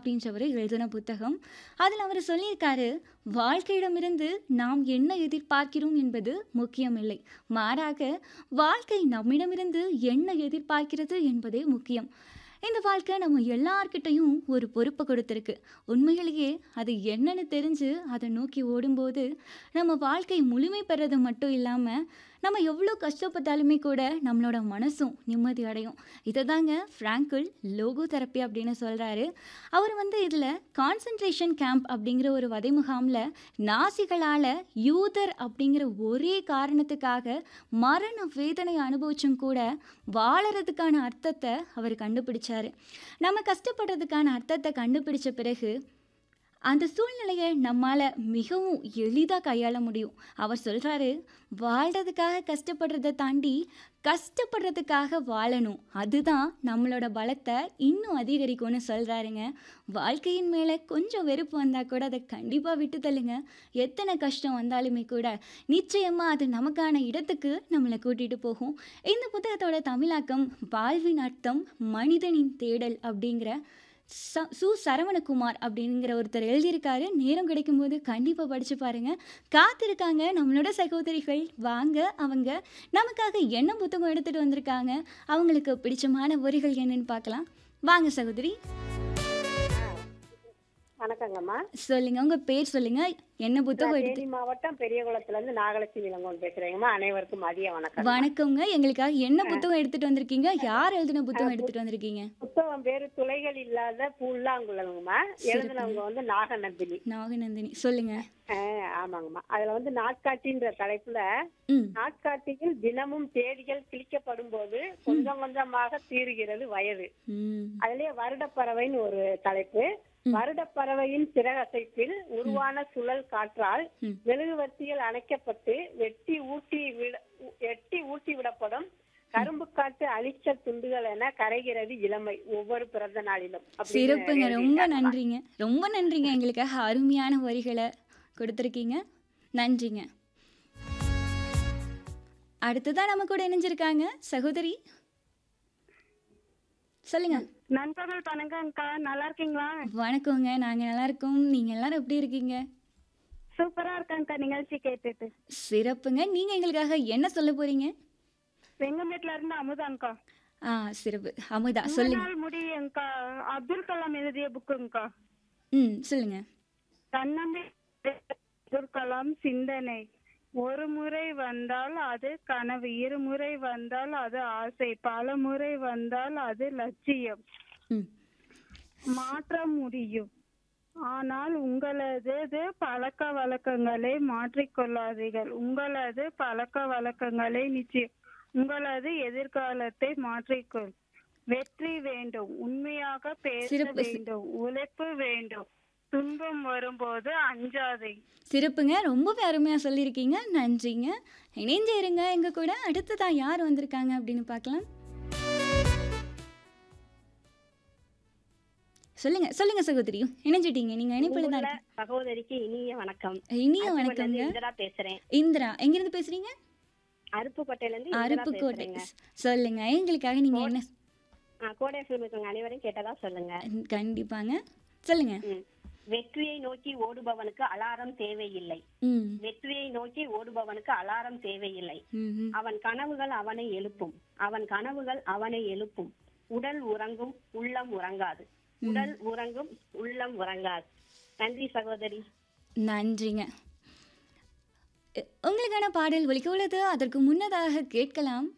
அப்படின்றவர் எழுதின புத்தகம் அதில் அவர் சொல்லியிருக்காரு வாழ்க்கையிடமிருந்து நாம் என்ன எதிர்பார்க்கிறோம் என்பது முக்கியமில்லை மாறாக வாழ்க்கை நம்மிடமிருந்து என்ன எதிர்பார்க்கிறது என்பதே முக்கியம் இந்த வாழ்க்கை நம்ம எல்லார்கிட்டையும் ஒரு பொறுப்பை கொடுத்துருக்கு உண்மையிலேயே அது என்னன்னு தெரிஞ்சு அதை நோக்கி ஓடும்போது நம்ம வாழ்க்கை முழுமை பெறது மட்டும் இல்லாமல் நம்ம எவ்வளோ கஷ்டப்பட்டாலுமே கூட நம்மளோட மனசும் நிம்மதி அடையும் இதை தாங்க ஃப்ராங்கிள் லோகோ தெரப்பி அப்படின்னு சொல்கிறாரு அவர் வந்து இதில் கான்சன்ட்ரேஷன் கேம்ப் அப்படிங்கிற ஒரு வதை முகாமில் நாசிகளால் யூதர் அப்படிங்கிற ஒரே காரணத்துக்காக மரண வேதனை அனுபவிச்சும் கூட வாழறதுக்கான அர்த்தத்தை அவர் கண்டுபிடிச்சாரு நம்ம கஷ்டப்படுறதுக்கான அர்த்தத்தை கண்டுபிடிச்ச பிறகு அந்த சூழ்நிலையை நம்மால் மிகவும் எளிதாக கையாள முடியும் அவர் சொல்கிறாரு வாழ்கிறதுக்காக கஷ்டப்படுறதை தாண்டி கஷ்டப்படுறதுக்காக வாழணும் அதுதான் நம்மளோட பலத்தை இன்னும் அதிகரிக்கும்னு சொல்கிறாருங்க வாழ்க்கையின் மேலே கொஞ்சம் வெறுப்பு வந்தால் கூட அதை கண்டிப்பாக விட்டு தள்ளுங்க எத்தனை கஷ்டம் வந்தாலுமே கூட நிச்சயமாக அது நமக்கான இடத்துக்கு நம்மளை கூட்டிகிட்டு போகும் இந்த புத்தகத்தோட தமிழாக்கம் வாழ்வின் அர்த்தம் மனிதனின் தேடல் அப்படிங்கிற ச சு சரவணகுமார் அப்படிங்கிற ஒருத்தர் எழுதியிருக்காரு நேரம் கிடைக்கும்போது கண்டிப்பாக படித்து பாருங்க காத்திருக்காங்க நம்மளோட சகோதரிகள் வாங்க அவங்க நமக்காக என்ன புத்தகம் எடுத்துகிட்டு வந்திருக்காங்க அவங்களுக்கு பிடிச்சமான வரிகள் என்னன்னு பார்க்கலாம் வாங்க சகோதரி வணக்கங்கம்மா சொல்லுங்க உங்க பேர் சொல்லுங்க என்ன புத்தகம் நான் எடுத்து தேனி மாவட்டம் பெரியகுளத்துல இருந்து நாகலட்சுமி இளங்கோன் பேசுறேங்கம்மா அனைவருக்கும் மதிய வணக்கம் வணக்கங்க எங்களுக்காக என்ன புத்தகம் எடுத்துட்டு வந்திருக்கீங்க யார் எழுதின புத்தகம் எடுத்துட்டு வந்திருக்கீங்க புத்தகம் பேரு துளைகள் இல்லாத புல்லாங்குழலுங்கம்மா எழுதினவங்க வந்து நாகநந்தினி நாகநந்தினி சொல்லுங்க ஆஹ், ஆமாங்கம்மா அதுல வந்து நாட்காட்டின்ற தலைப்புல ம் நாட்காட்டியில் தினமும் தேதிகள் கிழிக்கப்படும் போது கொஞ்சம் கொஞ்சமாக தீருகிறது வயது ம் அதுலயே வருடப்பறவைன்னு ஒரு தலைப்பு வருடப்பறவையின் சிறகசைப்பில் உருவான சுழல் காற்றால் ம். மெழுகுவர்த்திகள் அணைக்கப்பட்டு வெட்டி ஊட்டி விட எட்டி ஊட்டி விடப்படும் கரும்பு காட்டு அழிச்ச துண்டுகள் என கரைகிறது இளமை ஒவ்வொரு பிறந்த நாளிலும் அப்படின்னு சிறப்புங்க ரொம்ப எழுதியிருக்காங்கம்மா. நன்றிங்க ரொம்ப நன்றிங்க எங்களுக்காக அருமையான வரிகளை கொடுத்துருக்கீங்க நன்றிங்க அடுத்ததான் நம்ம கூட இணைஞ்சிருக்காங்க சகோதரி சொல்லுங்க நண்பர்கள் வணக்கம்க்கா நல்லா இருக்கீங்களா வணக்கங்க நாங்க நல்லா இருக்கோம் நீங்க எல்லாரும் எப்படி இருக்கீங்க சூப்பரா இருக்கேன்க்கா நிகழ்ச்சி கேட்டுட்டு சிறப்புங்க நீங்க எங்களுக்காக என்ன சொல்ல போறீங்க வெங்கமேட்ல இருந்து அமுதான்க்கா ஆ சிறப்பு அமுதா நூறு சொல்லுங்க நாள் முடியுங்கக்கா அப்துல் கலாம் எழுதிய புக்குங்கக்கா ம் சொல்லுங்க தன்னம்பிக்கை அப்துல் கலாம் சிந்தனை ஒரு முறை வந்தால் அது கனவு இருமுறை வந்தால் அது ஆசை பல முறை வந்தால் அது லட்சியம் ம் மாற்ற முடியும் ஆனால் உங்களது பழக்க வழக்கங்களை மாற்றிக்கொள்ளாதீர்கள் உங்களது பழக்க வழக்கங்களை நிச்சயம் உங்களது எதிர்காலத்தை மாற்றிக்கொள் வெற்றி வேண்டும் உண்மையாக பேச சிறப்பு. வேண்டும் உழைப்பு வேண்டும் துன்பம் வரும்போது அஞ்சாதே சிறப்புங்க ரொம்பவே அருமையாக சொல்லியிருக்கீங்க நன்றிங்க இணைஞ்சு இருங்க எங்க கூட அடுத்ததான் யார் வந்திருக்காங்க அப்படின்னு பார்க்கலாம் சொல்லுங்க சொல்லுங்க சகோதரி இணைஞ்சிட்டீங்க நீங்க இணைப்பில் தான் உங்களுள்ள இருக்கீங்க. சகோதரிக்கு இனிய வணக்கம் இனிய அருப்புக்கோட்டையில வணக்கங்க இருந்து இந்திரா பேசுறேன் இந்திரா எங்கிருந்து பேசுறீங்க அருப்புக்கோட்டையில இருந்து இந்திரா அருப்புக்கோட்டை பேசுறேங்க சொல்லுங்க எங்களுக்காக நீங்க என்ன ஆ, கோடை ஃபிலிம் அனைவரும் கேட்டதா சொல்லுங்க கண்டிப்பாங்க சொல்லுங்க ம். வெற்றியை நோக்கி ஓடுபவனுக்கு அலாரம் தேவையில்லை ம் வெற்றியை நோக்கி ஓடுபவனுக்கு அலாரம் தேவையில்லை ம் ம். அவன் கனவுகள் அவனை எழுப்பும் அவன் கனவுகள் அவனை எழுப்பும் உடல் உறங்கும் உள்ளம் உறங்காது உடல் உறங்கும் உள்ளம் உறங்காது நன்றி சகோதரி நன்றிங்க எ- உங்களுக்கான பாடல் ஒலிக்க உள்ளது அதற்கு முன்னதாக கேட்கலாம்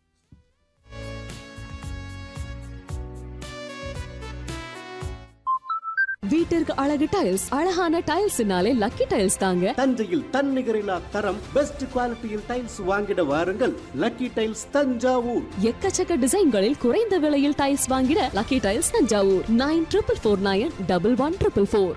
வீட்டிற்கு அழகு டைல்ஸ் அழகான டைல்ஸ்னாலே லக்கி டைல்ஸ் தாங்க தஞ்சையில் தன்னிகரில்லா தரம் பெஸ்ட் குவாலிட்டியில் டைல்ஸ் வாங்கிட வாருங்கள் லக்கி டைல்ஸ் தஞ்சாவூர் எக்கச்சக்க டிசைன்களில் குறைந்த விலையில் டைல்ஸ் வாங்கிட lucky tiles Thanjavur nine triple four nine double one triple four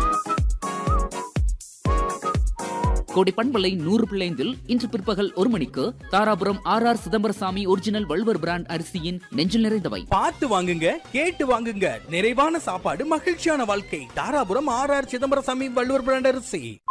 கோடி பண்பலை நூறு பிள்ளைந்தில் இன்று பிற்பகல் ஒரு மணிக்கு Dharapuram R R Chidambarasamy original Valluvar brand அரிசியின் நெஞ்சில் நிறைந்தவை பார்த்து வாங்குங்க கேட்டு வாங்குங்க நிறைவான சாப்பாடு மகிழ்ச்சியான வாழ்க்கை Dharapuram R R Chidambarasamy Valluvar brand அரிசி